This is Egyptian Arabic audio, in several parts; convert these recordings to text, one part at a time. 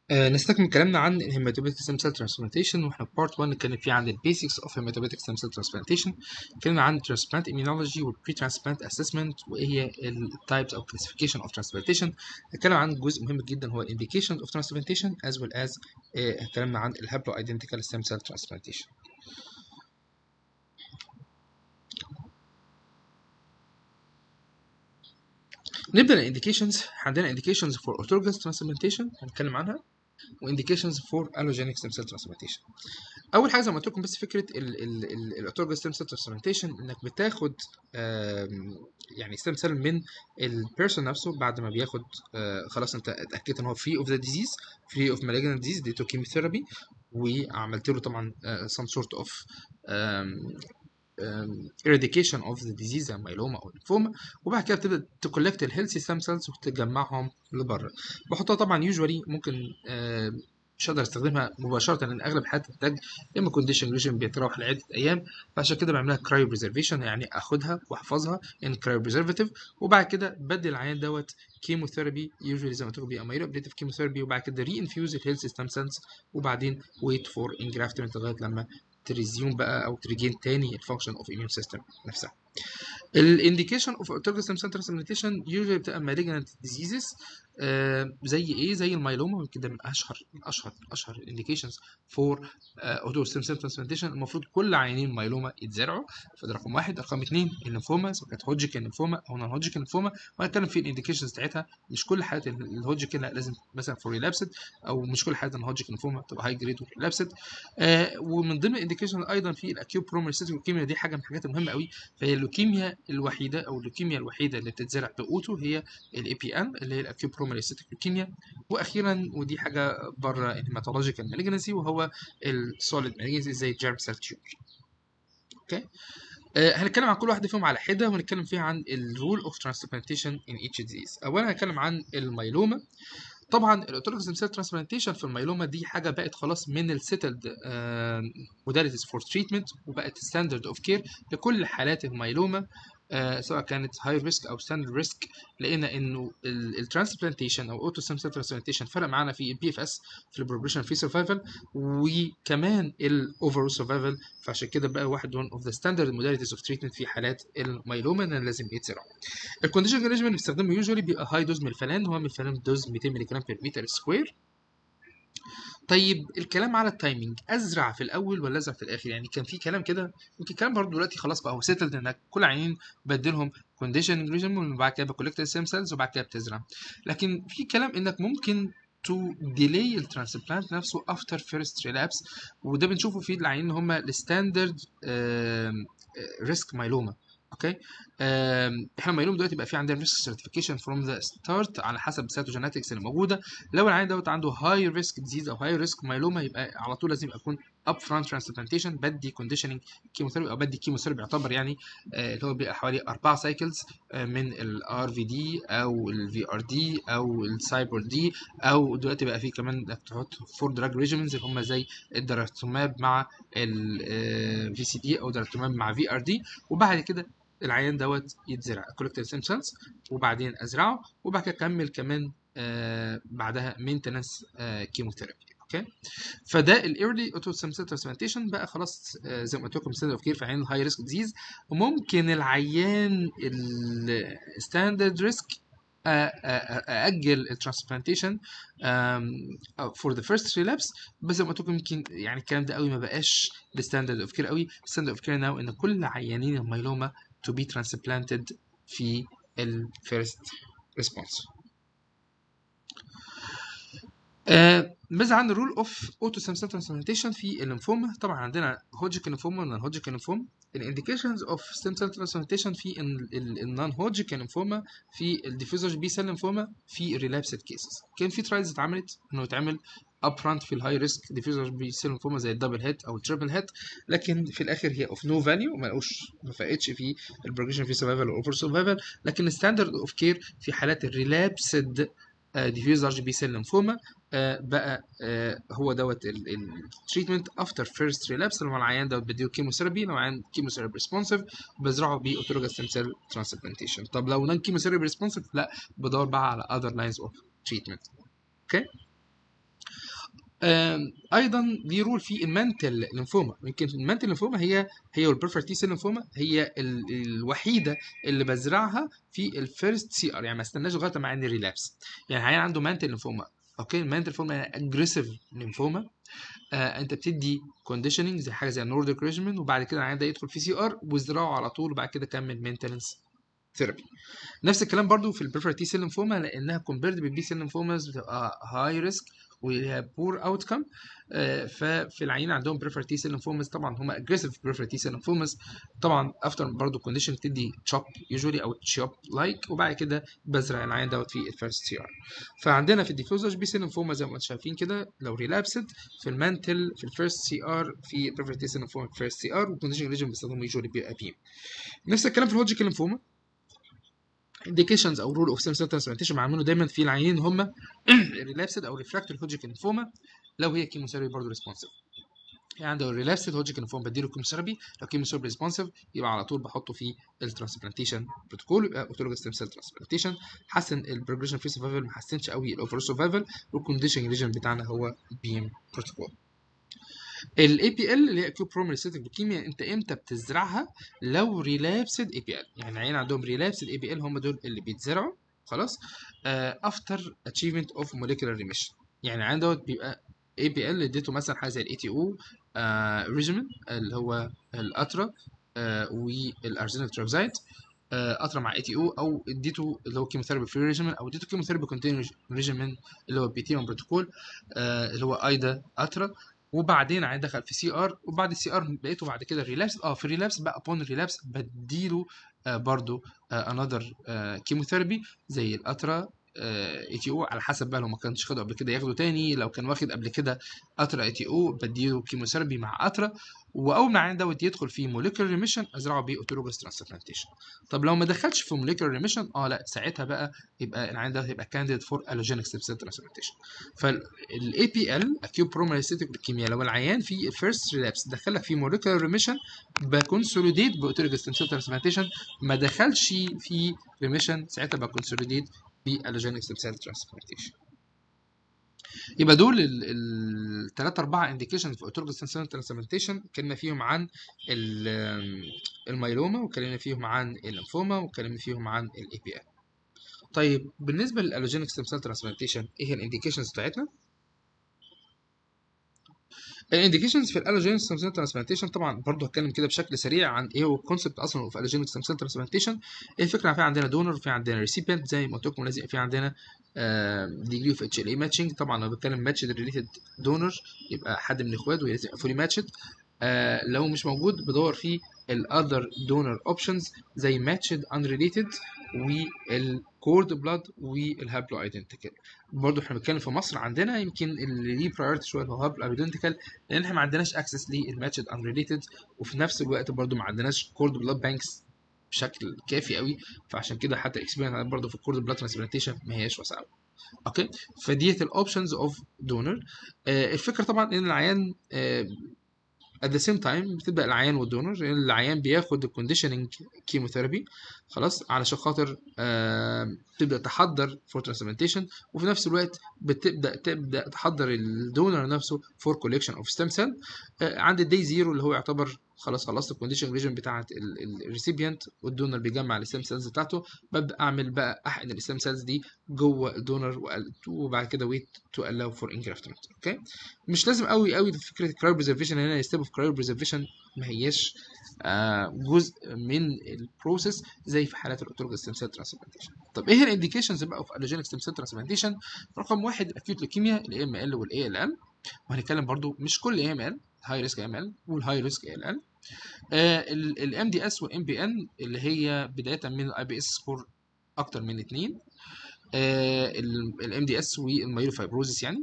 آه نستكمل كلامنا عن الهيماتوبيتيك ستيم سيل ترانسبلانتيشن واحنا في بارت 1 نتكلم فيه عن البيسكس اوف هيماتوبيتيك ستيم سيل ترانسبلانتيشن اتكلمنا عن ترانسبلانت immunology والبري ترانسبلانت اسسمنت وايه هي التايبس او كلاسيفيكيشن اوف ترانسبلانتيشن اتكلم عن جزء مهم جدا هو الانديكيشن اوف ترانسبلانتيشن از ويل از اتكلمنا عن الهابلو ايدنتيكال ستيم سيل ترانسبلانتيشن نبدا الانديكيشنز عندنا انديكيشنز فور اوتوجاس ترانسبلانتيشن هنتكلم عنها وانديكيشنز فور الوجينيك ستيم سيل ترانسبلانتيشن اول حاجه زي ما قلت لكم بس فكره الاوتوجاس ستيم سيل ترانسبلانتيشن انك بتاخد يعني ستيم سيل من البيرسون نفسه بعد ما بياخد خلاص انت اتاكدت ان هو فري اوف ذا ديزيز فري اوف مالجنت ديزيز ديتو كيموثيرابي وعملت له طبعا some sort of eradication of the disease زي الميلوما او الليمفوما وبعد كده بتبدا تكولكت الهيلثي ستيم سيلز وتجمعهم لبره بحطها طبعا يوجوالي ممكن مش هقدر استخدمها مباشره لان اغلب الحالات بتحتاج يا اما كونديشن ريجن بيتراوح لعده ايام فعشان كده بعملها كرايو بريزرفيشن يعني اخدها واحفظها ان كرايو بريزرفاتيف وبعد كده بدي العيان دوت كيموثيرابي يوجوالي زي ما قلت لكم بيبقى مايلو ابليتيف كيموثيرابي وبعد كده ري انفيوز الهيلث ستيم سيلز وبعدين ويت فور انجرافتمنت لغايه لما تريزيوم بقى او تريجين تاني الفانكشن اوف immune سيستم نفسها الانديكيشن اوف autologous stem cell transplantation usually بتبقى malignant diseases آه زي ايه زي الميلوما كده من اشهر من اشهر من اشهر الانديكيشنز فور autologous stem cell transplantation المفروض كل عيانين ميلوما يتزرعوا فده رقم واحد رقم اثنين الليمفوما سواء كانت هوجيكن ليمفوما او نون هوجيكن ليمفوما وهنتكلم في الانديكيشنز بتاعتها مش كل حالات الهوجيكن لا لازم مثلا فور ريلابسد او مش كل حالات الهوجيكن ليمفوما تبقى هاي جريد وريلابسد آه ومن ضمن الانديكيشن ايضا في الاكيو بروميسيتيك لوكيميا دي حاجه من الحاجات المهمه قوي فهي اللوكيميا الوحيده او اللوكيميا الوحيده اللي بتتزرع باوتو هي الاي بي ان اللي هي الاكيو بروميسيتيك لوكيميا واخيرا ودي حاجه بره الهيماتولوجيكال مالجنسي وهو السوليد مالجنسي زي الجيرم سيل تيومر اوكي آه هنتكلم عن كل واحده فيهم على حده وهنتكلم فيها عن الرول اوف ترانسبلانتيشن ان ايتش ديزيز اولا هنتكلم عن الميلوما طبعا الاوتولوجيك ستيم سيل ترانسبلانتيشن في الميلوما دي حاجه بقت خلاص من السيتلد موداليتيز فور تريتمنت وبقت ستاندرد اوف كير لكل حالات الميلوما آه سواء كانت هاي ريسك او ستاندرد ريسك لقينا انه الترانسبلانتيشن او اوتو ستيم سيل ترانسبلانتيشن فرق معانا في البي اف اس في البروجريشن في سرفايفل وكمان الاوفر سرفايفل فعشان كده بقى واحد one اوف ذا ستاندرد موداليتيز اوف تريتمنت في حالات الميلوما ان لازم يتزرع الكونديشن ريجيم اللي بنستخدمه يوجوالي بيبقى هاي دوز ميلفالان هو ميلفالان دوز 200 ملي جرام بير متر سكوير طيب الكلام على التايمنج ازرع في الاول ولا ازرع في الاخر يعني كان في كلام كده يمكن الكلام برضه دلوقتي خلاص بقى هو سيتلد انك كل عينين بدلهم كونديشن ريجيم وبعد كده بكولكت السيم سيلز وبعد كده بتزرع لكن في كلام انك ممكن تو ديلي الترانسبلانت نفسه افتر فيرست ريلابس وده بنشوفه في العينين اللي هم الستاندرد ريسك مايلوما اوكي احنا الميلوم دلوقتي بقى في عندنا ريسك سيرتيفيكيشن فروم ذا ستارت على حسب السيتوجينetics اللي موجوده لو العيان دوت عنده هاي ريسك ديزيز او هاي ريسك مايلوما يبقى على طول لازم اكون اب فرونت ترانسبلانتيشن بدي كونديشننج كيموثيرابي او بدي كيموثيرابي يعتبر يعني آه اللي هو بيبقى حوالي اربع سايكلز آه من الار في دي او الفي ار دي او السايبر دي او دلوقتي بقى في كمان انك تحط فور دراج ريجيمنز اللي هم زي الدراتوماب مع الفي سي دي او دراتوماب مع في ار دي وبعد كده العيان دوت يتزرع كولكتيف سيم سيلز وبعدين ازرعه وبعد كده اكمل كمان آه بعدها مينتنس آه كيموثيرابي اوكي فده الايرلي اوتو سيم سيل ترانسبلانتيشن بقى خلاص آه زي ما قلت لكم ستاندرد اوف كير في عيان الهاي ريسك ديزيز وممكن العيان الستاندرد ريسك ااجل الترانسبلانتيشن فور ذا فيرست ريلابس بس زي ما قلت لكم يمكن يعني الكلام ده قوي ما بقاش الستاندرد اوف كير قوي الستاندرد اوف كير ناو ان كل عيانين الميلوما to be transplanted في ال first response. آه ماذا عن الرول اوف اوتو سيم سيل ترانسبلانتيشن في الليمفوما طبعا عندنا هوجيكن ليمفوما ونون هوجيكن ليمفوما الانديكيشنز اوف ستيم سيل ترانسبلانتيشن في النون هوجيكن ليمفوما في الديفيوزر بي سيل ليمفوما في ريلابسد كيسز كان في ترايلز اتعملت انه يتعمل اب فرونت في الهاي ريسك ديفيوزر بي سيل ليمفوما زي الدبل هيد او التريبل هيد لكن في الاخر هي اوف نو فاليو ما لقوش ما فاقتش في البروجريشن في سرفايفل اوفر سرفايفل لكن الستاندرد اوف كير في حالات الريلابسد ديفيوز ارج بي سيل ليمفوما بقى آه هو دوت التريتمنت افتر فيرست ريلابس لما العيان دوت بديله كيموثيرابي لو العيان كيموثيرابي ريسبونسيف بزرعه باوتولوجاس ستيم سيل ترانسبلانتيشن طب لو نون كيموثيرابي ريسبونسيف لا بدور بقى على اذر لاينز اوف تريتمنت اوكي آم، ايضا دي رول في المانتل لينفوما يمكن المانتل لينفوما هي هي والبرفر تي سيل لينفوما هي ال- الوحيده اللي بزرعها في الفيرست سي ار يعني ما استناش لغايه ما عندي ريلابس يعني عيان عنده مانتل لينفوما اوكي المانتل لينفوما يعني اجريسيف لينفوما آه انت بتدي كونديشننج زي حاجه زي النورديك ريجيمن وبعد كده العيان ده يدخل في سي ار وازرعه على طول وبعد كده كمل مينتنس ثيرابي نفس الكلام برضو في البريفر تي سيل لينفوما لانها كومبيرد بالبي سيل لينفوماز بتبقى هاي ريسك وليها بور اوت كم ففي العيين عندهم بريفر تي سيل لينفوماز طبعا هم اجريسيف بريفر تي سيل لينفوماز طبعا افتر برضو كونديشن تدي تشوب يوجوالي او تشوب لايك وبعد كده بزرع العيان دوت في الفيرست سي ار فعندنا في الديفوزاج بي سيل لينفوما زي ما انتم شايفين كده لو ريلابسد في المانتل في الفيرست سي ار في بريفر تي سيل لينفوما في الفيرست سي ار والكونديشن ريجن بيستخدموا يوجوالي بيبقى بيم نفس الكلام في الهوجيكال لينفوما indications او رول اوف سيم سيل ترانسبلانتيشن بعمله دايما في العيانين هم ريلابسد او ريفراكتوري هوجيكال لينفوما لو هي كيموثيرابي برضه ريسبونسيف يعني عنده ريلابسد هوجيكال لينفوما بديله كيموثيرابي لو كيموثيرابي ريسبونسيف يبقى على طول بحطه في الترانسبلانتيشن بروتوكول يبقى اوتولوجيس ستيم سيل ترانسبلانتيشن حسن البروجريشن فري سرفايفل ما حسنش قوي الاوفر سرفايفل والكونديشن ريجن بتاعنا هو بيم بروتوكول الاي بي ال اللي هي اكيو بروميليسيتك لوكيميا انت امتى بتزرعها لو ريلابسد اي بي ال يعني عيان عندهم ريلابسد اي بي ال هم دول اللي بيتزرعوا خلاص افتر اتشيفمنت اوف موليكولار ريميشن يعني عيان دوت بيبقى اي بي ال اديته مثلا حاجه زي الاي تي او ريجيمن اللي هو الاترا والارزينيك تروكسايد اترا مع اي تي او او اديته اللي هو كيموثيرابي فري ريجيمن او اديته كيموثيرابي كونتينيو ريجيمن اللي هو بي تي بروتوكول اللي هو ايدا اترا وبعدين عين دخل في سي ار وبعد السي ار لقيته بعد كده ريلابس اه في الريلابس بقى ابون ريلابس بديله آه برضو انذر كيموثيرابي زي الاترا اي تي او على حسب بقى لو ما كانش خده قبل كده ياخده تاني لو كان واخد قبل كده اترا اي تي او بديله كيموثيرابي مع اترا واول ما العيان دوت يدخل في موليكولار ريميشن ازرعه بيه اوتولوجس ترانسبلانتيشن طب لو ما دخلش في موليكولار ريميشن اه لا ساعتها بقى يبقى العيان ده هيبقى كانديد فور الوجينيك ستيم سيل ترانسبلانتيشن فالاي بي ال اكيو بروميليسيتك ليكيميا لو العيان في الفيرست ريلابس دخلك في موليكولار ريميشن بكونسوليديت باوتولوجس ستيم سيل ترانسبلانتيشن ما دخلش في ريميشن ساعتها بكونسوليديت بالوجينيك ستيم سيل ترانسبلانتيشن يبقى دول الثلاثة أربعة انديكيشنز في اوتولوجيس ستيم سيل ترانسبلانتيشن اتكلمنا فيهم عن الميلوما واتكلمنا فيهم عن الليمفوما واتكلمنا فيهم عن الاي بي ال طيب بالنسبه للالوجينيك ستيم سيل ترانسبلانتيشن ايه هي الانديكيشنز بتاعتنا الانديكيشنز في الالوجينيك ستيم سيل ترانسبلانتيشن طبعا برضو هتكلم كده بشكل سريع عن ايه هو الكونسيبت اصلا اوف الوجينيك ستيم سيل ترانسبلانتيشن ايه الفكره في عندنا دونر وفي عندنا ريسيبينت زي ما قلت لكم لازم في عندنا ديجري اوف اتش ال اي ماتشنج طبعا لو بتكلم ماتشد ريليتد دونر يبقى حد من اخواته لازم يبقى فولي ماتشد آه لو مش موجود بدور في الاذر دونر اوبشنز زي ماتشد انريليتد والكورد بلاد والهابلو ايدنتيكال برضه احنا بنتكلم في مصر عندنا يمكن اللي ليه برايورتي شويه هو هابلو ايدنتيكال لان احنا ما عندناش اكسس للماتشد انريليتد وفي نفس الوقت برضه ما عندناش كورد بلاد بانكس بشكل كافي قوي فعشان كده حتى الاكسبيرينس برضه في الكورد بلاد ترانسبلانتيشن ما هياش واسعه اوكي فديت الاوبشنز اوف دونر الفكره طبعا ان العيان آه at the same time بتبدا العيان والدونر العيان بياخد الكونديشننج كيموثيرابي خلاص علشان خاطر آه تبدا تحضر فور ترانسبلانتيشن وفي نفس الوقت بتبدا تبدا تحضر الدونر نفسه فور كوليكشن اوف ستيم سيل عند الدي زيرو اللي هو يعتبر خلاص خلصت الكونديشن ريجن بتاعه الريسيبيانت والدونر بيجمع الستيم سيلز بتاعته ببدا اعمل بقى احقن الستيم سيلز دي جوه الدونر وبعد كده ويت تو الاو فور انجرافتمنت اوكي مش لازم قوي قوي فكره الكرايو بريزرفيشن هنا ستيب اوف كرايو بريزرفيشن ما هياش آه جزء من البروسيس زي في حالات الاوتولوجيس ستيم سيل ترانسبلانتيشن طب ايه الانديكيشنز بقى اوف الوجينيك ستيم سيل ترانسبلانتيشن رقم واحد الاكيوت لوكيميا الاي ام ال والاي ال ال وهنتكلم برضو مش كل اي ام ال هاي ريسك ام ال والهاي ريسك ال ال الام دي اس والام بي ان اللي هي بدايه من الاي بي اس سكور اكتر من اتنين الام دي اس والمايلوفايبروزيس يعني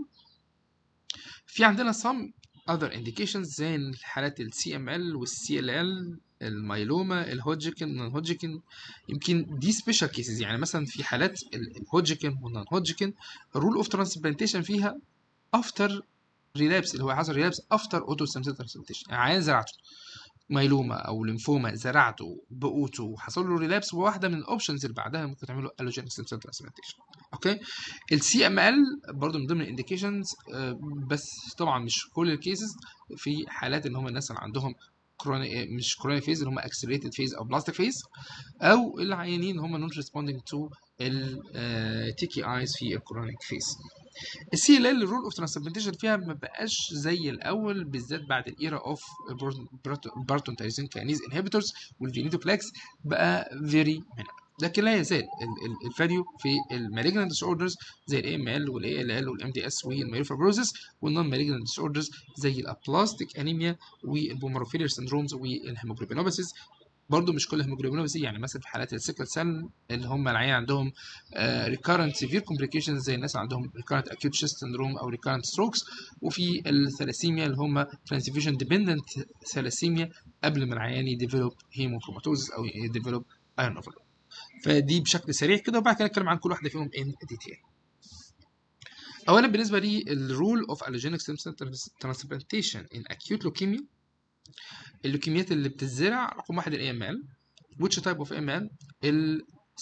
في عندنا some other indications زي حالات السي ام ال والسي ال ال الميلوما الهوجكن النون هوجكن يمكن دي سبيشال كيسز يعني مثلا في حالات الهوجكن والنون هوجكن الرول اوف ترانسبلانتيشن فيها افتر ريلابس اللي هو حصل ريلابس افتر اوتو ستيم سيل ترانسبلانتيشن يعني عيان زرعته مايلوما او ليمفوما زرعته بقوته وحصل له ريلابس وواحده من الاوبشنز اللي بعدها ممكن تعمله الوجينيك ستيم سيل ترانسبلانتيشن اوكي السي ام ال برضه من ضمن الانديكيشنز بس طبعا مش كل الكيسز في حالات ان هم الناس اللي عندهم كروني مش كروني فيز اللي هم اكسلريتد فيز او بلاستيك فيز او العيانين هم نون ريسبوندينج تو التي كي ايز في الكرونيك فيز السي ال ال الرول اوف ترانسبلانتيشن فيها ما بقاش زي الاول بالذات بعد الايرا اوف بارتون تايزين كانيز انهبيتورز والفينيتوكلاكس بقى فيري مينيمال لكن لا يزال الفاليو في المالجنت ديس اوردرز زي الاي ام ال والاي ال ال والام دي اس والميلوفابروزس والنون مالجنت ديس اوردرز زي الابلاستيك انيميا والبومروفيلير سندرومز والهيموجلوبينوباسيس برضه مش كل هيموجلوبينوباثي يعني مثلا في حالات السيكل سيل اللي هم العيان عندهم ريكارنت سيفير كومبليكيشنز زي الناس اللي عندهم ريكارنت اكيوت شيست سندروم او ريكارنت ستروكس وفي الثلاسيميا اللي هم ترانسفيوجن ديبندنت ثلاسيميا قبل ما العيان يديفلوب هيموكروماتوزس او يديفلوب ايرون اوفر فدي بشكل سريع كده وبعد كده نتكلم عن كل واحده فيهم ان ديتيل اولا بالنسبه لي الرول اوف allogeneic stem cell transplantation in acute leukemia اللوكيميات اللي بتتزرع رقم واحد الاي ام ال which type of ML ال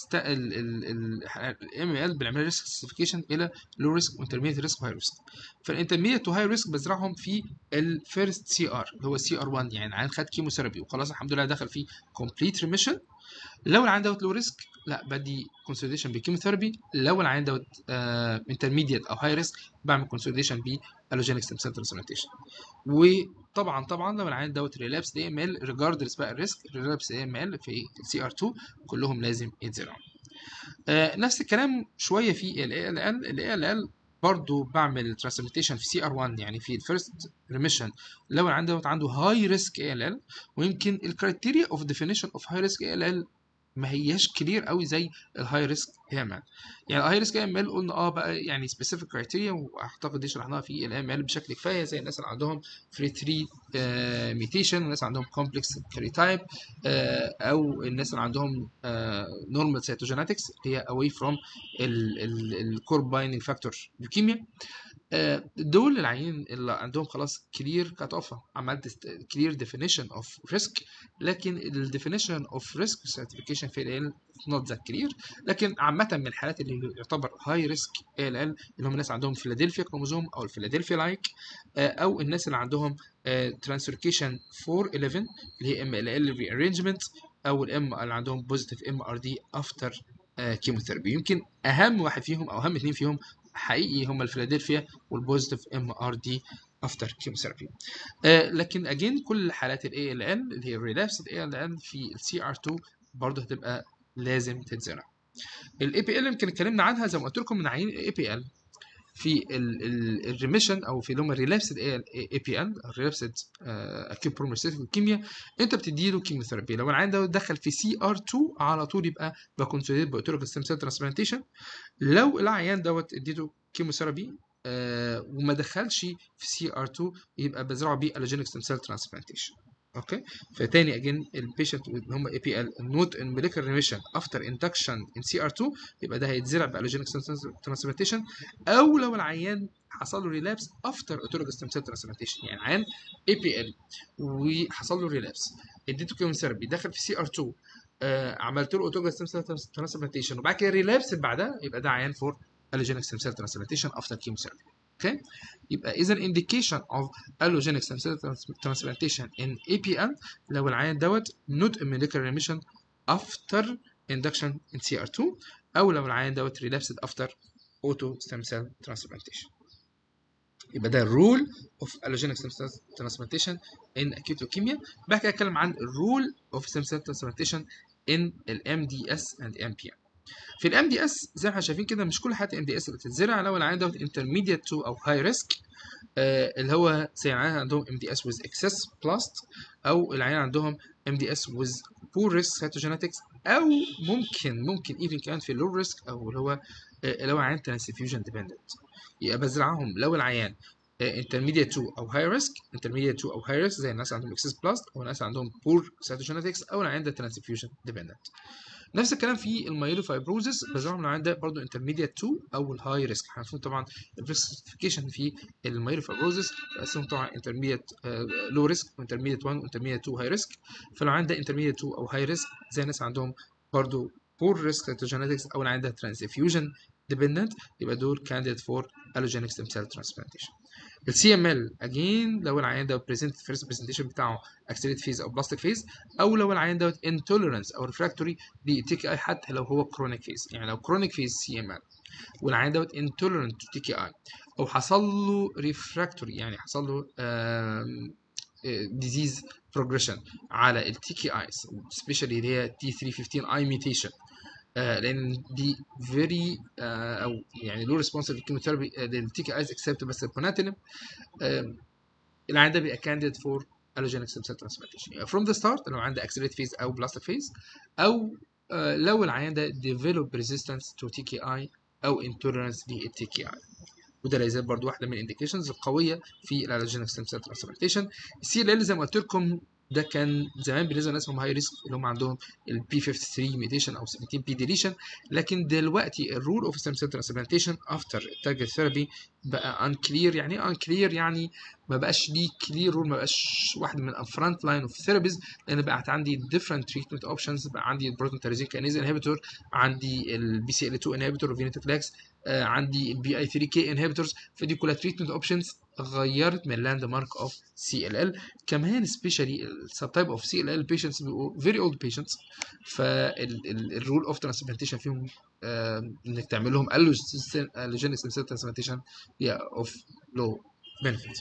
الام ال بنعمل ريسك كلاسيفيكيشن الى لو ريسك وانترميديت ريسك وهاي ريسك فالانترميديت وهاي ريسك بزرعهم في الفيرست سي ار اللي هو سي ار 1 يعني عيان خد كيموثيرابي وخلاص الحمد لله دخل في كومبليت ريميشن لو العيان دوت لو ريسك لا بدي كونسوليديشن بكيموثيرابي لو العيان دوت انترميديت او هاي ريسك بعمل كونسوليديشن بالوجينيك ستيم سيل ترانسبلانتيشن وطبعا طبعا لو العيان دوت ريلابس دي ام ال ريجاردلس بقى الريسك ريلابس دي ام ال في السي ار 2 كلهم لازم يتزرعوا آه نفس الكلام شويه في الاي ال ال الاي ال ال برضه بعمل ترانسبلانتيشن في سي ار 1 يعني في الفيرست ريميشن لو العيان دوت عنده هاي ريسك اي ال ال ويمكن الكرايتيريا اوف ديفينيشن اوف هاي ريسك اي ال ال ما هياش كلير قوي زي الهاي ريسك اي ام ال يعني الهاي ريسك اي ام ال قلنا اه بقى يعني سبيسيفيك كرايتيريا واعتقد دي شرحناها في الام ال بشكل كفايه زي الناس اللي عندهم فري 3 ميتيشن الناس اللي عندهم كومبلكس كاريتايب او الناس اللي عندهم نورمال سيتوجينetics اللي هي اواي فروم الكور بايندنج فاكتور ليوكيميا دول العيين اللي عندهم خلاص كلير كات اوف عملت كلير ديفينيشن اوف ريسك لكن الديفينيشن اوف ريسك سيرتيفيكيشن في ال نوت ذات كلير لكن عامه من الحالات اللي يعتبر هاي ريسك ال ال اللي هم الناس عندهم فيلادلفيا كروموزوم او الفيلادلفيا لايك او الناس اللي عندهم ترانسلوكيشن 411 اللي هي ام ال ال ري ارينجمنت او الام اللي عندهم بوزيتيف ام ار دي افتر كيموثيرابي يمكن اهم واحد فيهم او اهم اثنين فيهم حقيقي هم الفيلادلفيا والبوزيتيف ام ار دي افتر كيموثيرابي آه لكن اجين كل حالات الاي ال ال اللي هي الريلابس الاي ال ال في السي ار 2 برضه هتبقى لازم تتزرع الاي بي ال يمكن اتكلمنا عنها زي ما قلت لكم من عين الاي بي ال في الريميشن او في اللي هم الريلابسد اي بي ال الريلابسد اكيوت بروميسيتيف لوكيميا انت بتدي له كيموثيرابي لو العيان ده دخل في سي ار 2 على طول يبقى بكونسوليت باوتوريك ستيم سيل ترانسبلانتيشن لو العيان دوت اديته كيموثيرابي آه وما دخلش في سي ار 2 يبقى بزرعه بيه الوجينيك ستيم سيل ترانسبلانتيشن اوكيفتاني اجين البيشنت اللي هم اي بي ال نوت ان موليكولار ريميشن افتر اندكشن ان سي ار 2 يبقى ده هيتزرع بالوجينيك ترانسبلانتيشن او لو العيان حصل له ريلابس افتر اوتولوجيك ستيم سيل ترانسبلانتيشن يعني عيان اي بي ال وحصل له ريلابس اديته كيموثيرابي دخل في سي ار 2 آه عملت له اوتولوجيك ستيم سيل ترانسبلانتيشن وبعد كده ريلابس اللي بعدها يبقى ده عيان فور allogeneic stem cell transplantation after chemotherapy. Okay? يبقى إذا indication of allogeneic stem cell transplantation in APL لو العيان دوت not in molecular remission after induction in CR2 أو لو العيان دوت relapsed after auto stem cell transplantation. يبقى ده الرول اوف allogeneic stem cell transplantation in acute leukemia بعد كده اتكلم عن الرول اوف stem cell transplantation in ال MDS and MPM. في الام دي اس زي ما احنا شايفين كده مش كل حالات الام دي اس بتتزرع لو العيان دوت انترميديت تو او هاي ريسك اللي هو زي العيان عندهم ام دي اس ويز اكسس بلاست او العيان عندهم ام دي اس ويز بور ريسك سيتوجينetics او ممكن ممكن ايفن كمان في اللو ريسك او اللي هو اللي هو عيان ترانسفيوجن ديبندنت يبقى بزرعهم لو العيان intermediate to او high risk intermediate to او high risk زي الناس عندهم excess blast او الناس عندهم poor cytogenetics او العيان ده transfusion dependent نفس الكلام في المايلوفايبروزس بس طبعا العيان ده برضه انترميديت 2 او الهاي ريسك احنا عارفين طبعا الكلاسيفيكيشن في المايلوفايبروزس بقسمهم طبعا انترميديت لو ريسك وانترميديت 1 وانترميديت 2 هاي ريسك فلو العيان ده انترميديت 2 او هاي ريسك زي الناس عندهم برضه بور ريسك cytogenetics او العيان ده ترانسفيوجن ديبندنت يبقى دول كانديد فور allogeneic stem cell transplantation السي ام ال اجين لو العيان ده بريزنت فيرست برزنتيشن بتاعه اكسلريت فيز او بلاستيك فيز او لو العيان دوت انتوليرنس او ريفراكتوري لتي كي اي حتى لو هو كرونيك فيز يعني لو كرونيك فيز سي ام ال والعيان دوت انتوليرنت تو تي كي اي او حصل له ريفراكتوري يعني حصل له ديزيز بروجريشن على التي كي ايز سبيشالي اللي هي تي 315 اي ميوتيشن آه لان دي فيري آه او يعني لو ريسبونسيف للكيموثيرابي للتي كي ايز اكسبت بس البوناتينب آه العيان ده بيبقى كانديد فور allogeneic stem cell transplantation يعني from the start لو عنده accelerated phase او plastic phase او آه لو العيان ده develop resistance to TKI او intolerance لل TKI وده لا يزال برضه واحده من الانديكيشنز القويه في الالوجينيك ستيم سيل ترانسبلانتيشن السي ال ال زي ما قلت لكم ده كان زمان بالنسبه للناس هم هاي ريسك اللي هم عندهم البي 53 ميوتيشن او 17 بي ديليشن لكن دلوقتي الرول اوف ستيم سيل ترانسبلانتيشن افتر تارجت ثيرابي بقى انكلير يعني ايه انكلير يعني ما بقاش ليه كلير رول ما بقاش واحد من الفرونت لاين اوف ثيرابيز لان بقت عندي ديفرنت تريتمنت اوبشنز بقى عندي البروتون تيريزين كانيز انهبيتور عندي البي سي ال 2 انهبيتور وفينيتوكلاكس آه عندي البي اي 3 كي انهبيتورز فدي كلها تريتمنت اوبشنز غيرت من لاند مارك اوف سي ال ال كمان سبيشالي السب تايب اوف سي ال ال بيشنتس بيبقوا فيري اولد بيشنتس فالرول اوف ترانسبلانتيشن فيهم آه انك تعمل لهم الوجينيك ستيم سيل ترانسبلانتيشن هي اوف لو بنفيت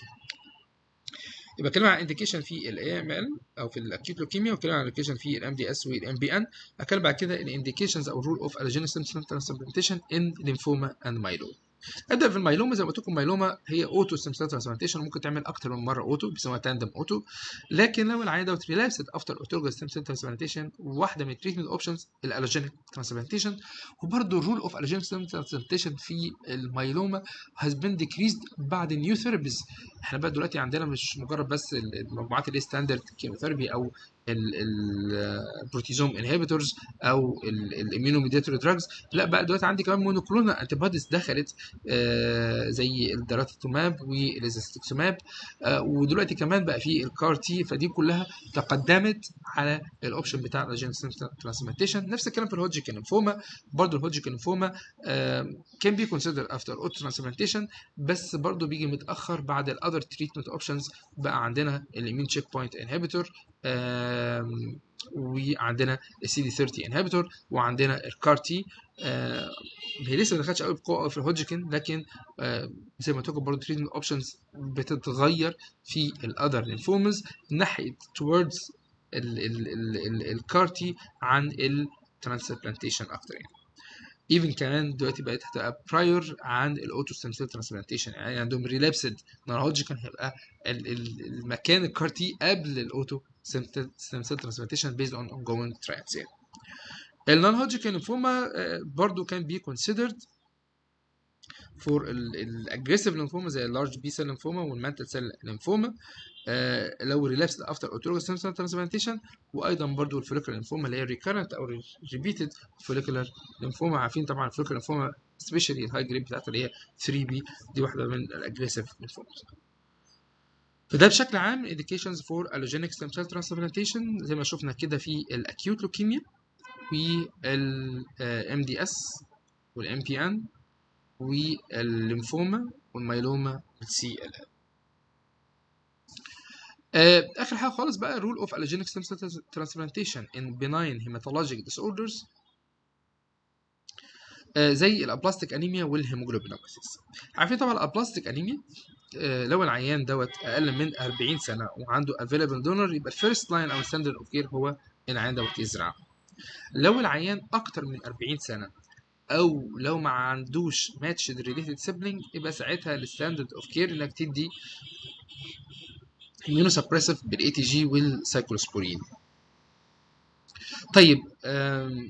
يبقى اتكلم عن انديكيشن في الاي ام ال او في الاكيوت لوكيميا واتكلم عن انديكيشن في الام دي اس والام بي ان اتكلم بعد كده الانديكيشنز او الرول اوف الوجينيك ستيم سيل ترانسبلانتيشن ان ليمفوما اند مايلوما ابدا في الميلوما زي ما قلت لكم الميلوما هي اوتو ستيم سيل ترانسبلانتيشن ممكن تعمل اكتر من مره اوتو بيسموها تاندم اوتو لكن لو العيان دوت ريلابسد افتر اوتوجاس ستيم سيل ترانسبلانتيشن واحده من التريتمنت اوبشنز الالوجينيك ترانسبلانتيشن وبرده الرول اوف الوجينيك ستيم ترانسبلانتيشن في الميلوما هاز بين ديكريزد بعد النيو ثيرابيز احنا بقى دلوقتي عندنا مش مجرد بس المجموعات اللي ستاندرد كيموثيرابي او البروتيزوم انهبيتورز او الاميونوميديتوري دراجز لا بقى دلوقتي عندي كمان مونوكلونال انتي بوديز دخلت آه زي الدراتوماب والازستكسوماب آه ودلوقتي كمان بقى في الكار تي فدي كلها تقدمت على الاوبشن بتاع الجين ترانسبلانتيشن نفس الكلام في الهوجيكن ليمفوما برضه الهوجيكن ليمفوما كان بي كونسيدر افتر اوتو ترانسبلانتيشن بس برضه بيجي متاخر بعد الاذر تريتمنت اوبشنز بقى عندنا الامين تشيك بوينت انهبيتور وعندنا السي دي 30 انهبيتور وعندنا الكار تي هي لسه ما دخلتش قوي بقوه قوي في الهوجيكن لكن آه زي ما قلت لكم برضه تريتمنت اوبشنز بتتغير في الاذر لينفومز ناحيه towards الكار تي عن الترانسبلانتيشن اكتر يعني ايفن كمان دلوقتي بقت هتبقى برايور عن الاوتو ستيم سيل ترانسبلانتيشن يعني عندهم ريلابسد نون هيبقى المكان الكار تي قبل الاوتو ستيم سيل ترانسبلانتيشن بيزد اون اون جوينج ترايلز يعني النون هوجيكن لينفوما برضه كان بي كونسيدرد فور الاجريسيف لينفوما زي اللارج بي سيل لينفوما والمانتل سيل لينفوما آه لو ريلابسد افتر اوتوروجاس ستيم سيل ترانسبلانتيشن وايضا برضو الفوليكولار لينفوما اللي هي ريكارنت او ريبيتد فوليكولار لينفوما عارفين طبعا الفوليكولار لينفوما سبيشالي الهاي جريد بتاعتها اللي هي 3 بي دي واحده من الاجريسيف لينفوماز فده بشكل عام indications for allogeneic stem cell transplantation زي ما شفنا كده في الاكيوت لوكيميا والام دي اس والام بي ان والليمفوما والميلوما والسي ال ال اخر حاجه خالص بقى rule of allogeneic stem cell transplantation in benign hematologic disorders آه زي الابلاستيك انيميا والهيموجلوبينوباثيز عارفين طبعا الابلاستيك انيميا آه لو العيان دوت اقل من 40 سنه وعنده available donor يبقى الفيرست لاين او الستاندرد اوف كير هو العيان دوت يزرع لو العيان اكتر من 40 سنه او لو ما عندوش ماتشد ريليتد سيبلينج يبقى ساعتها الستاندرد اوف كير انك تدي immunosuppressive بالاي تي جي والسايكلوسبورين طيب um,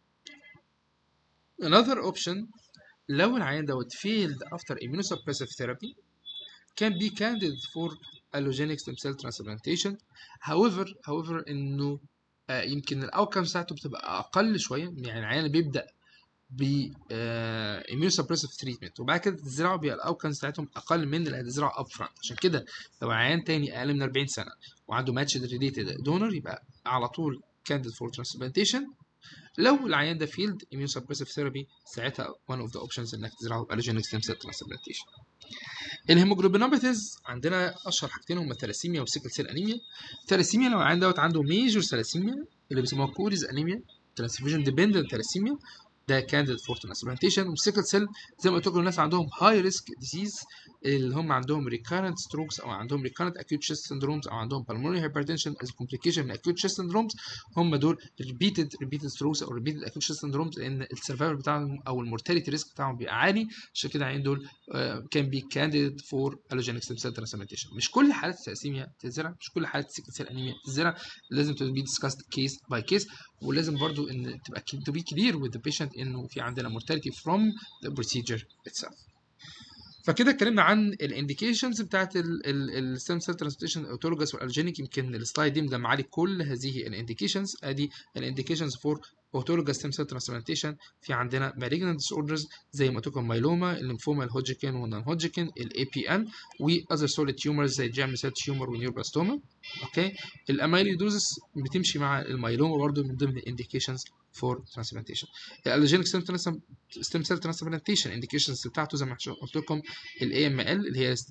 another option لو العيان دوت failed after immunosuppressive therapy can be candidate for allogenic stem cell transplantation however however انه آه، يمكن الاوتكم بتاعته بتبقى اقل شويه يعني العيان بيبدا ب اميون سبريسيف تريتمنت وبعد كده تزرعوا بيبقى الاوتكمز بتاعتهم اقل من اللي هتزرعه اب فرونت عشان كده لو عيان تاني اقل من 40 سنه وعنده ماتش ريليتد دونر يبقى على طول كانديد فور ترانسبلانتيشن لو العيان ده فيلد اميون سبريسيف ثيرابي ساعتها one اوف ذا اوبشنز انك تزرعه بالوجينيك ستيم سيل ترانسبلانتيشن الهيموجلوبينوباثيز عندنا اشهر حاجتين هم الثلاسيميا والسيكل سيل انيميا الثلاسيميا لو العيان دوت عنده ميجور ثلاسيميا اللي بيسموها كوريز انيميا ترانسفيوجن ديبندنت ثلاسيميا ده كانديد فور ترانسبلانتيشن والسيكل سيل زي ما قلت لكم الناس عندهم هاي ريسك ديزيز اللي هم عندهم ريكارنت ستروكس او عندهم ريكارنت اكيوت شيست سندرومز او عندهم بالمونري هايبرتنشن از كومبليكيشن من اكيوت شيست سندرومز هم دول ريبيتد ريبيتد ستروكس او ريبيتد اكيوت شيست سندرومز لان السرفايفل بتاعهم او المورتاليتي ريسك بتاعهم بيبقى عالي عشان كده العيان دول كان بي كانديد فور الوجينيك ستيم سيل ترانسبلانتيشن مش كل حالات الثلاسيميا تزرع مش كل حالات السيكل سيل انيميا تزرع لازم تو بي ديسكاست كيس باي كيس ولازم برضو ان تبقى تو بي كلير وذ ذا بيشنت انه في عندنا mortality from the procedure itself فكده اتكلمنا عن الانديكيشنز بتاعت الستيم سيل ترانسبلانتيشن اوتولوجاس والالجينيك يمكن السلايد دي مجمع لي كل هذه الانديكيشنز ادي الانديكيشنز فور اوتولوجاس ستيم سيل ترانسبلانتيشن في عندنا malignant disorders زي ما تكون مايلوما الليمفوما الهوجيكن والنون هوجيكن الاي بي ان واذر سوليد تيومرز زي جام سيل تيومر ونيوروبلاستوما اوكي الاميليدوزس بتمشي مع المايلوما برضو من ضمن الانديكيشنز فور ترانسبلانتيشن الالرجينيك ستيم سيل ترانسبلانتيشن انديكيشنز بتاعته زي ما قلت لكم الاي ام ال اللي هي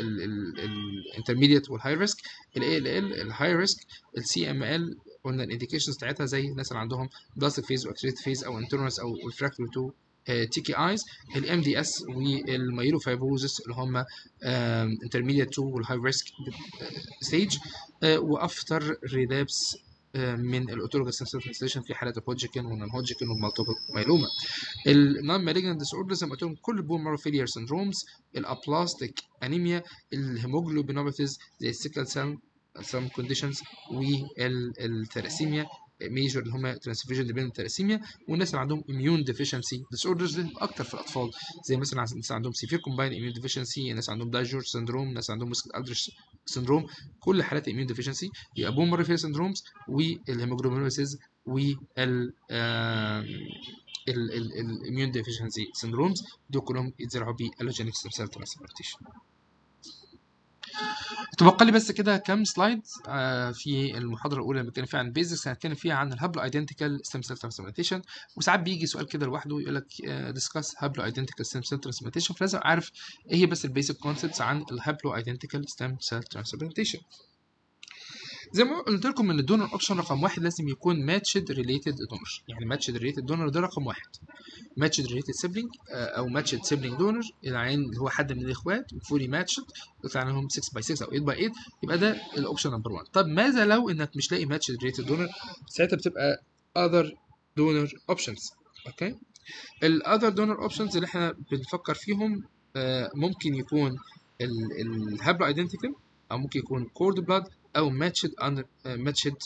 الانترميديت والهاي ريسك الاي ال ال الهاي ريسك السي ام ال قلنا الانديكيشنز بتاعتها زي الناس اللي عندهم بلاستيك فيز واكتريت فيز او انترنس او الفراكتور 2 تي كي ايز الام دي اس والمايلو فايبروزس اللي هم انترميديت 2 والهاي ريسك ستيج وافتر ريلابس من الاوتولوجاس سنسيتيزيشن في حالات الهوجيكن والنون هوجيكن والمالتيبل مايلوما النون مالجنت ديس اوردر زي ما قلت لكم كل البون مارو فيلير سندرومز الابلاستيك انيميا الهيموجلوبينوباثيز زي السيكل سيل سام كونديشنز والثلاسيميا ميجور اللي هم ترانسفيوجن ديبندنت ثلاسيميا والناس اللي عندهم اميون ديفيشنسي ديس اوردرز اكتر في الاطفال زي مثلا الناس عندهم سيفير كومباين اميون ديفيشنسي الناس عندهم دايجور سندروم الناس عندهم مسكت الدرش سندروم كل حالات اميون ديفيشنسي يبقى بون مارو سندرومز والهيموجلوبينوسيز وال الاميون ديفيشنسي سندرومز دول كلهم يتزرعوا بالوجينيك ستيم سيل ترانسبلانتيشن تبقى لي بس كده كام سلايد آه في المحاضره الاولى اللي بنتكلم فيها عن بيزكس هنتكلم فيها عن الهابلو ايدنتيكال ستيم سيل ترانسبلانتيشن وساعات بيجي سؤال كده لوحده يقول لك ديسكاس هابلو ايدنتيكال ستيم سيل ترانسبلانتيشن فلازم اعرف ايه هي بس البيزك كونسبتس عن الهابلو ايدنتيكال ستيم سيل ترانسبلانتيشن زي ما قلت لكم ان الدونر اوبشن رقم واحد لازم يكون ماتشد ريليتد دونر يعني ماتشد ريليتد دونر ده رقم واحد ماتشد ريليتد سيبلينج او ماتشد سيبلينج دونر العين اللي هو حد من الاخوات فولي ماتشد يطلع لهم 6 باي 6 او 8 باي 8 يبقى ده الاوبشن نمبر 1 طب ماذا لو انك مش لاقي ماتشد ريليتد دونر ساعتها بتبقى other donor options اوكي الاذر دونر اوبشنز اللي احنا بنفكر فيهم ممكن يكون الهابلو ايدنتيكال او ممكن يكون كورد بلاد او ماتشد ماتشد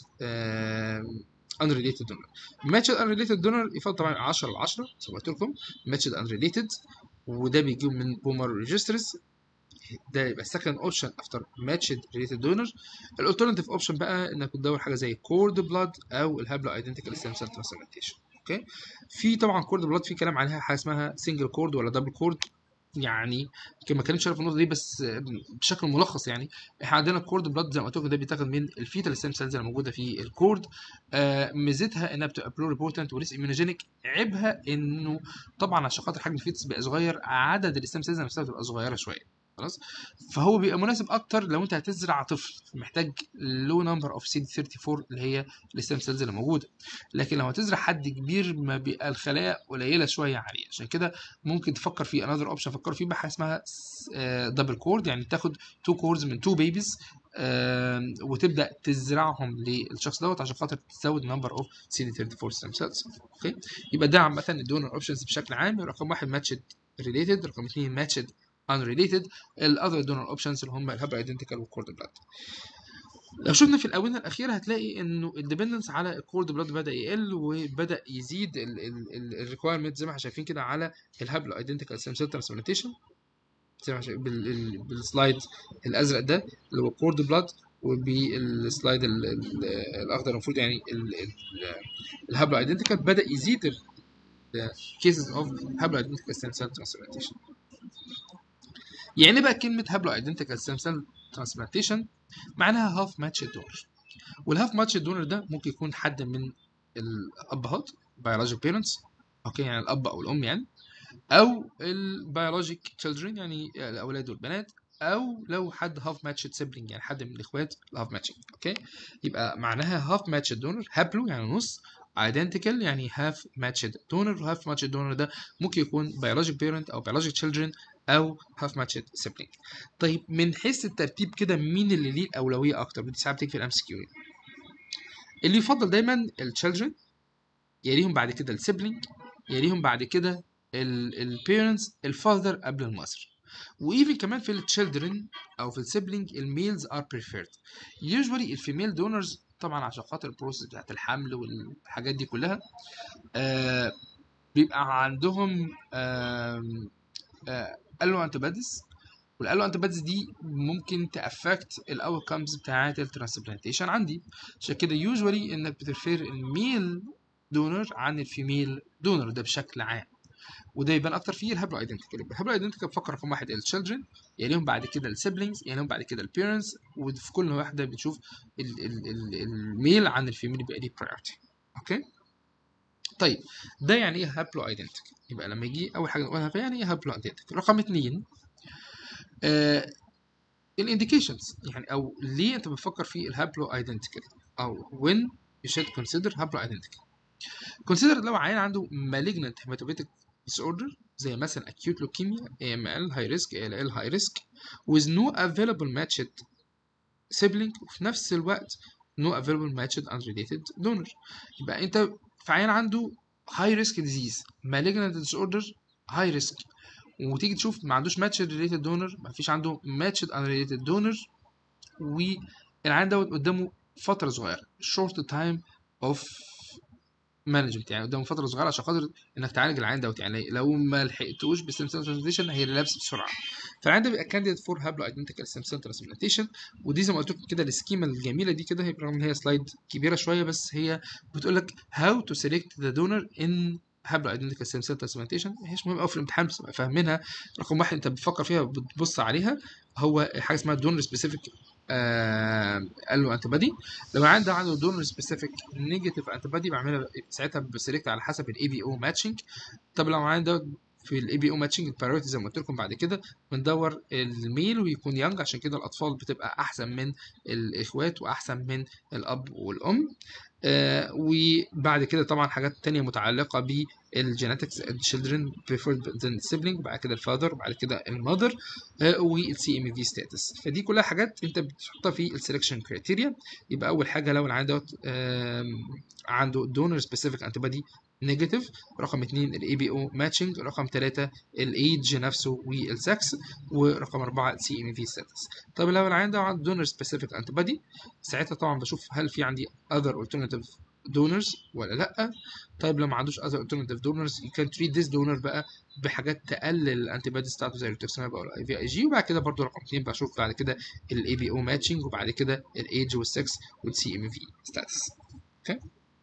unrelated donor matched unrelated donor يفضل طبعا 10 ل 10 زي ما قلت لكم matched unrelated وده بيجيب من بومر ريجسترز ده يبقى second option after matched related donor الالترناتيف اوبشن بقى انك بتدور حاجه زي كورد بلاد او الهابلو ايدنتيكال ستيم سيل ترانسبلانتيشن اوكي في طبعا كورد بلاد في كلام عليها حاجه اسمها سنجل كورد ولا دبل كورد يعني يمكن ما اتكلمش في النقطه دي بس بشكل ملخص يعني احنا عندنا الكورد بلاد زي ما قلت لكم ده بيتاخد من الفيتال ستيم سيلز اللي موجوده في الكورد آه ميزتها انها بتبقى بلو ريبورتنت وليس اميونوجينيك عيبها انه طبعا عشان خاطر حجم الفيتس بقى صغير عدد الستيم سيلز نفسها بتبقى صغيره شويه خلاص فهو بيبقى مناسب اكتر لو انت هتزرع طفل محتاج لو نمبر اوف سي 34 اللي هي الستيم سيلز اللي موجوده لكن لو هتزرع حد كبير ما بيبقى الخلايا قليله شويه عليه عشان كده ممكن تفكر في انذر اوبشن فكروا فيه بحاجه اسمها دبل كورد يعني تاخد تو كوردز من تو بيبيز وتبدا تزرعهم للشخص دوت عشان خاطر تزود نمبر اوف سي دي 34 ستيم سيلز اوكي يبقى ده عامه الدونر اوبشنز بشكل عام رقم واحد ماتشد ريليتد رقم اثنين ماتشد unrelated الاذر دونر اوبشنز اللي هم الهاب ايدنتيكال والكورد بلاد لو شفنا في الاونه الاخيره هتلاقي انه الديبندنس على الكورد بلاد بدا يقل وبدا يزيد الريكوايرمنت زي ما احنا شايفين كده على الهابلو ايدنتيكال سيم سيل ترانسبلانتيشن زي ما بالسلايد الازرق ده اللي هو كورد بلاد وبالسلايد ال- ال- الاخضر المفروض يعني الهابلو ايدنتيكال بدا يزيد ال cases of haplo identical stem cell transplantation يعني بقى كلمة haplo identical stem cell transplantation معناها half matched donor والهاف ماتش دونر ده ممكن يكون حد من الابهات biologic parents اوكي يعني الاب او الام يعني او البيولوجيك children يعني الاولاد والبنات او لو حد هاف ماتشد سيبلينج يعني حد من الاخوات الهاف ماتشنج اوكي يبقى معناها هاف ماتشد دونر هابلو يعني نص identical يعني هاف ماتشد دونر هاف ماتشد دونر ده ممكن يكون biologic parent او biologic children او هاف ماتشد سيبلينج طيب من حيث الترتيب كده مين اللي ليه الاولويه اكتر ودي ساعات بتيجي في الام سي كيو اللي يفضل دايما الchildren يليهم بعد كده السيبلينج يليهم بعد كده البيرنتس الفاذر قبل المذر وايفن كمان في التشيلدرن او في السيبلينج الميلز ار بريفيرد يوجوالي الفيميل دونرز طبعا عشان خاطر البروسيس بتاعت الحمل والحاجات دي كلها آه بيبقى عندهم آم، آه الو انتباديز والالو انتباديز دي ممكن تافكت الاوتكمز بتاعت الترانسبلانتيشن عندي عشان كده يوجوالي انك بترفير الميل دونر عن الفيميل دونر ده بشكل عام وده يبان اكتر في الهابلو ايدنتيكال الهابلو ايدنتيكال بفكر رقم واحد التشيلدرن يليهم بعد كده السيبلينجز يليهم بعد كده البيرنتس وفي كل واحده بنشوف ال- ال- ال- الميل عن الفيميل يبقى ليه برايورتي اوكي طيب ده يعني ايه هابلو ايدنتيكال يبقى لما يجي اول حاجه نقولها فيها يعني ايه هابلو ايدنتيكال رقم اثنين آه الانديكيشنز يعني او ليه انت بتفكر في الهابلو ايدنتيكال او when you should consider haplo identical consider لو عيان عنده malignant hematopoietic disorder زي مثلا acute leukemia AML high risk ALL high risk with no available matched sibling وفي نفس الوقت no available matched unrelated donor يبقى انت في عيان عنده high risk disease malignant disorder high risk وتيجي تشوف ما عندوش matched related donor ما فيش عنده matched unrelated donor والعيان دوت قدامه فترة صغيرة short time of مانجمنت يعني قدامه فتره صغيره عشان خاطر انك تعالج العيان دوت يعني لو ما لحقتوش بالستيم سيل ترانسبلانتيشن هيرلابس بسرعه فالعيان ده بيبقى كانديديت فور هابلو ايدنتيكال ستيم سيل ترانسبلانتيشن ودي زي ما قلت لكم كده السكيما الجميله دي كده هي رغم ان هي سلايد كبيره شويه بس هي بتقول لك هاو تو سيلكت ذا دونر ان هابلو ايدنتيكال ستيم سيل ترانسبلانتيشن ما هيش مهم قوي في الامتحان بس تبقى فاهمينها رقم واحد انت بتفكر فيها بتبص عليها هو حاجه اسمها دونر سبيسيفيك قال له انتي بادي لو العيان ده عنده دونر سبيسيفيك نيجاتيف انتي بادي بعملها ساعتها بسلكت على حسب الاي بي او ماتشنج طب لو العيان ده في الاي بي او ماتشنج البرايورتي زي ما قلت لكم بعد كده بندور الميل ويكون يانج عشان كده الاطفال بتبقى احسن من الاخوات واحسن من الاب والام آه وبعد كده طبعا حاجات تانية متعلقة بالجينetics children preferred than sibling بعد كده الفاذر بعد كده المذر آه والسي ام في ستاتس فدي كلها حاجات انت بتحطها في السلكشن كريتيريا يبقى اول حاجة لو العيان دوت آه عنده donor specific antibody نيجاتيف رقم اتنين الاي بي او ماتشنج رقم ثلاثة الايدج نفسه والسكس ورقم أربعة سي ام في ستاتس طب لو العيان ده عنده دونر سبيسيفيك انتي بودي ساعتها طبعا بشوف هل في عندي other alternative donors ولا لا طيب لو ما عندوش other alternative donors you can treat this donor بقى بحاجات تقلل الانتي بودي ستاتس زي الريتوكسماب او الاي في اي جي وبعد كده برضو رقم اتنين بشوف بعد كده الاي بي او ماتشنج وبعد كده الايدج والسكس والسي ام في ستاتس اوكي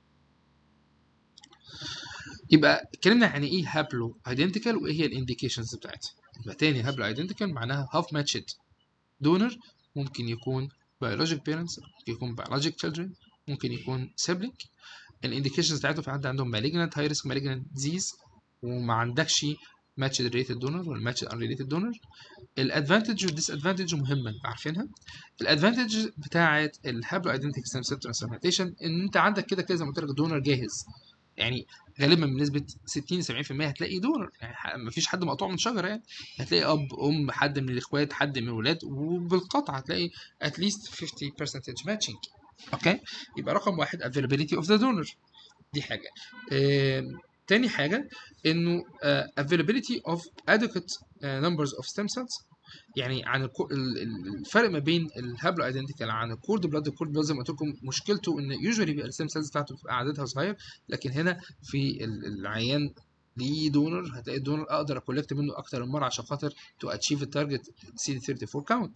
يبقى اتكلمنا يعني ايه هابلو ايدنتيكال وايه هي الانديكيشنز بتاعتها يبقى تاني هابلو ايدنتيكال معناها هاف ماتشد دونر ممكن يكون biologic parents ممكن يكون biologic children ممكن يكون sibling الانديكيشنز بتاعته في حد عندهم malignant high risk malignant disease وما عندكش matched related donor ولا matched unrelated donor الادفانتج والديسادفانتج مهمه نبقى عارفينها الادفانتج بتاعت الهابلو ايدنتيكال ستيم سيل ترانسبلانتيشن ان انت عندك كده كده زي ما قلت لك دونر جاهز يعني غالبا بنسبه 60 70% هتلاقي دونر يعني مفيش حد مقطوع من شجره يعني هتلاقي اب ام حد من الاخوات حد من الولاد وبالقطع هتلاقي اتليست 50% ماتشنج اوكي يبقى رقم واحد availability of the donor دي حاجه آه، تاني حاجه انه آه، availability of adequate آه، numbers of stem cells يعني عن الكو... ال- ال- الفرق ما بين الهابلو ايدنتيكال عن الكورد بلاد الكورد بلاد زي ما قلت لكم مشكلته ان يوجوالي بيبقى الستيم سيلز بتاعته بتبقى عددها صغير لكن هنا في ال- العيان ليه دونر هتلاقي الدونر اقدر اكولكت منه اكتر من مره عشان خاطر تو اتشيف التارجت سي 34 كاونت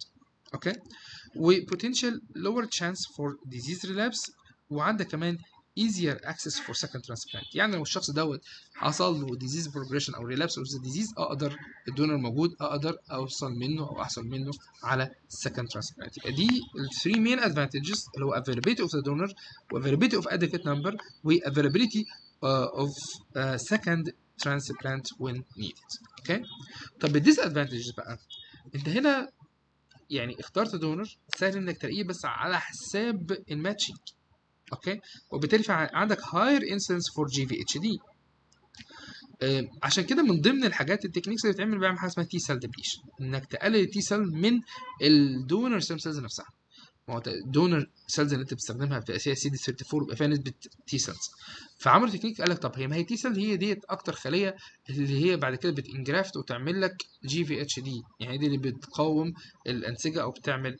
اوكي و potential lower chance for disease relapse وعندك كمان easier access for second transplant يعني لو الشخص دوت حصل له disease progression او relapse of the disease اقدر الدونر موجود اقدر اوصل منه او احصل منه على second transplant يبقى دي ال 3 main advantages اللي هو availability of the donor و availability of adequate number و availability uh, of uh, second transplant when needed اوكي طب ال disadvantages بقى انت هنا يعني اخترت دونر سهل انك تلاقيه بس على حساب الماتشنج اوكي وبالتالي عندك higher incidence for GVHD آه، عشان كده من ضمن الحاجات التكنيكس اللي بتعمل بيها حاجه اسمها تي سيل ديبليشن انك تقلل التي سيل من الدونر سيم سيلز نفسها ما هو الدونر سيلز اللي انت بتستخدمها بتبقى فيها سي دي 34 بيبقى فيها نسبه تي سيلز فعملوا تكنيك قال لك طب هي ما هي تي سيل هي ديت اكتر خليه اللي هي بعد كده بتنجرافت وتعمل لك جي في اتش دي يعني دي اللي بتقاوم الانسجه او بتعمل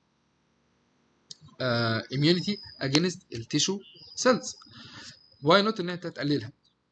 اميونيتي اجينست التيشو سيلز واي نوت ان انت تقللها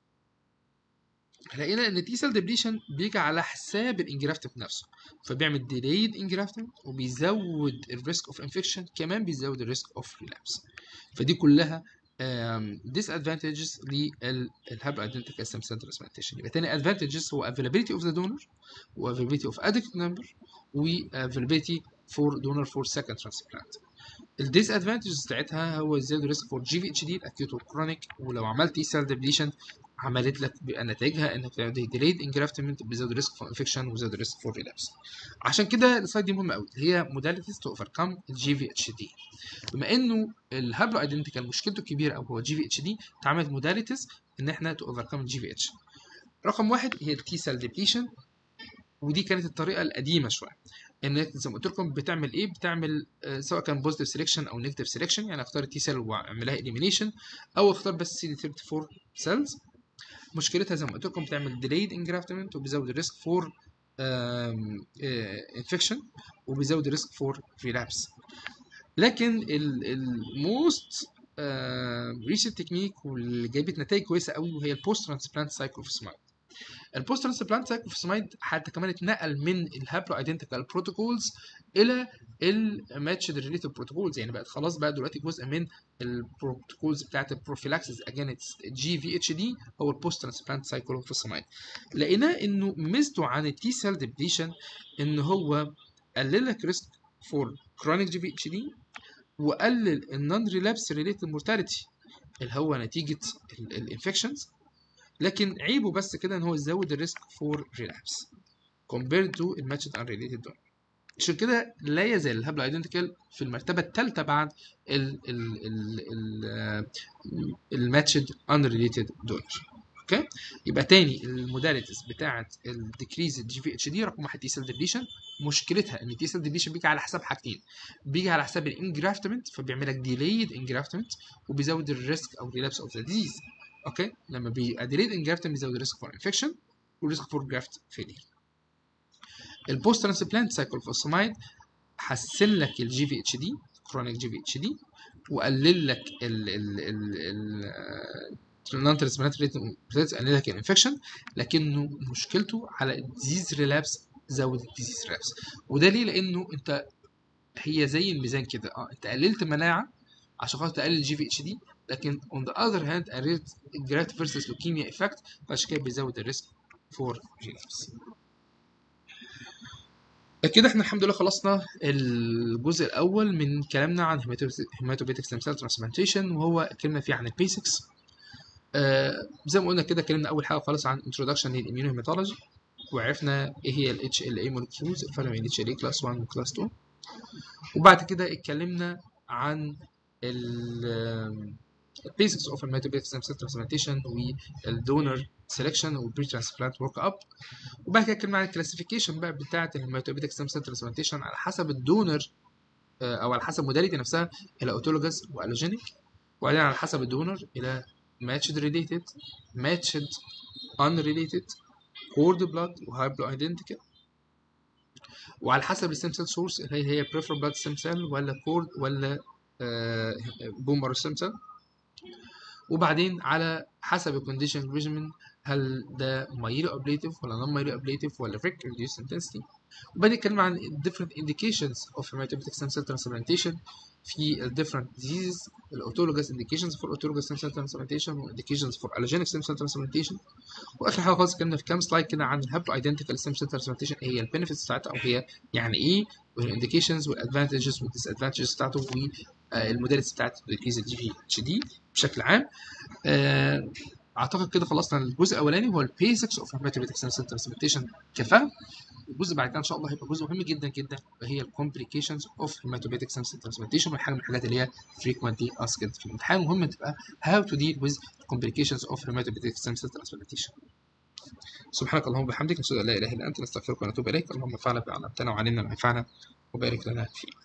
لقينا ان تي سيل ديبليشن بيجي على حساب الانجرافتمنت نفسه فبيعمل ديليد انجرافتمنت وبيزود الريسك اوف انفكشن كمان بيزود الريسك اوف ريلابس فدي كلها ديس ادفانتجز للهاب ايدنتيكال سيم سيل ترانسبلانتيشن يبقى تاني ادفانتجز هو availability اوف ذا دونر و availability اوف adequate number و availability فور دونر فور second transplant الديس ادفانتجز بتاعتها هو زيادة الريسك فور جي في اتش دي الاكيوت والكرونيك ولو عملت اي سيل ديبليشن عملت لك بيبقى نتائجها انك تعمل ديليد انجرافتمنت بيزود الريسك فور انفكشن وزود الريسك فور ريلابس عشان كده السلايد دي مهمه قوي هي موداليتيز تو اوفركم الجي في اتش دي بما انه الهابلو ايدنتيكال مشكلته الكبيره او هو جي في اتش دي اتعملت موداليتيز ان احنا تو اوفركم الجي في اتش رقم واحد هي التي سيل ديبليشن ودي كانت الطريقه القديمه شويه انك زي ما قلت لكم بتعمل ايه بتعمل آه، سواء كان بوزيتيف سيلكشن او نيجاتيف سيلكشن يعني اختار التي سيل واعملها اليمينيشن او اختار بس سي دي 34 سيلز مشكلتها زي ما قلت لكم بتعمل ديليد انجرافتمنت وبيزود الريسك فور انفكشن وبيزود الريسك فور ريلابس لكن الموست ريسنت تكنيك واللي جابت نتائج كويسه قوي وهي البوست ترانسبلانت سايكلوفوسمايد البوست ترانسبلانت سايكلوفوسمايد حتى كمان اتنقل من الهابلو ايدنتيكال بروتوكولز الى الماتشد ريليتد بروتوكولز يعني بقت خلاص بقى دلوقتي جزء من البروتوكولز بتاعت البروفيلاكسس اجينست جي في اتش دي هو البوست ترانسبلانت سايكلوفوسمايد لقيناه انه ميزته عن التي سيل ديبليشن ان هو قلل لك ريسك فور كرونيك جي في اتش دي وقلل النون ريلابس ريليتد مورتاليتي اللي هو نتيجه الانفكشنز لكن عيبه بس كده ان هو يزود الريسك فور ريلابس compared to الماتشد unrelated donor عشان كده لا يزال الهابل ايدنتيكال في المرتبه الثالثه بعد ال ال ال الماتشد unrelated donor اوكي يبقى تاني الموداليتيز بتاعه الديكريز الجي في اتش دي رقم واحد تي سيل ديبليشن مشكلتها ان التي سيل ديبليشن بيجي على حساب حاجتين بيجي على حساب الانجرافتمنت فبيعمل لك ديليد انجرافتمنت وبيزود الريسك او ريلابس اوف ذا ديزيز اوكي لما بيبقى ديليد انجرافتمنت بيزود الريسك فور انفكشن والريسك فور جرافت فيلير البوست ترانسبلانت سايكلوفوسمايد حسن لك الجي في اتش دي كرونيك جي في اتش دي وقلل لك ال ال ال ال نون ترانسبلانت ريت قلل لك الانفكشن لكنه مشكلته على الديزيز ريلابس زود الديزيز ريلابس وده ليه لانه انت هي زي الميزان كده اه انت قللت مناعه عشان خاطر تقلل الجي في اتش دي لكن اون ذا اذر هاند قللت جرافت فيرسس لوكيميا افكت فعشان كده بيزود الريسك فور ريلابس كده احنا الحمد لله خلصنا الجزء الاول من كلامنا عن هيماتوبيتك ستيم سيل ترانسبلانتيشن وهو اتكلمنا فيه عن البيسكس آه زي ما قلنا كده اتكلمنا اول حاجه خالص عن انتروداكشن للاميونوهيماتولوجي وعرفنا ايه هي ال HLA مولكيولز الفرق بين ال HLA كلاس 1 وكلاس 2 وبعد كده اتكلمنا عن ال البيسكس اوف هيماتوبيتك ستيم سيل ترانسبلانتيشن والدونر سelection والبري ترانسبلانت ورك اب وبعد كده اتكلمنا عن الكلاسيفيكيشن بقى بتاعه الهيماتوبيتك ستيم سيل ترانسبلانتيشن على حسب الدونر او على حسب موداليتي نفسها الى اوتولوجاس والوجينيك وبعدين على حسب الدونر الى matched related matched unrelated cord blood وهايبلو ايدنتيكال وعلى حسب الستيم سيل سورس اللي هي بريفر بلاد ستيم سيل ولا كورد ولا بومر ستيم سيل وبعدين على حسب الكونديشن ريجيمن هل ده مايلو ابليتيف ولا نون مايلو ابليتيف ولا فريك ريديوس انتنسيتي وبعدين نتكلم عن different indications of hematopoietic stem cell transplantation في ال different diseases الاوتولوجاس indications for autologous stem cell transplantation و indications for allogeneic stem cell transplantation واخر حاجه خالص اتكلمنا في كام سلايد كده عن الهابلو ايدنتيكال stem cell transplantation ايه هي البينفيتس بتاعتها او هي يعني ايه والانديكيشنز والادفانتجز والديسادفانتجز بتاعته والموداليتيز بتاعت الديكريز الجي في اتش دي بشكل عام آه اعتقد كده خلصنا الجزء الاولاني هو البيزكس اوف هيماتوبيتك سيل ترانسبلانتيشن كفهم الجزء بعد كده ان شاء الله هيبقى جزء مهم جدا جدا وهي الكومبليكيشنز اوف هيماتوبيتك سيل ترانسبلانتيشن وحاجه من الحاجات اللي هي frequently asked في الامتحان مهم تبقى how to deal with complications of hematopoietic stem cell transplantation سبحانك اللهم وبحمدك نشهد ان لا اله الا انت نستغفرك ونتوب اليك اللهم انفعنا بما علمتنا وعلمنا ما ينفعنا وبارك لنا فيه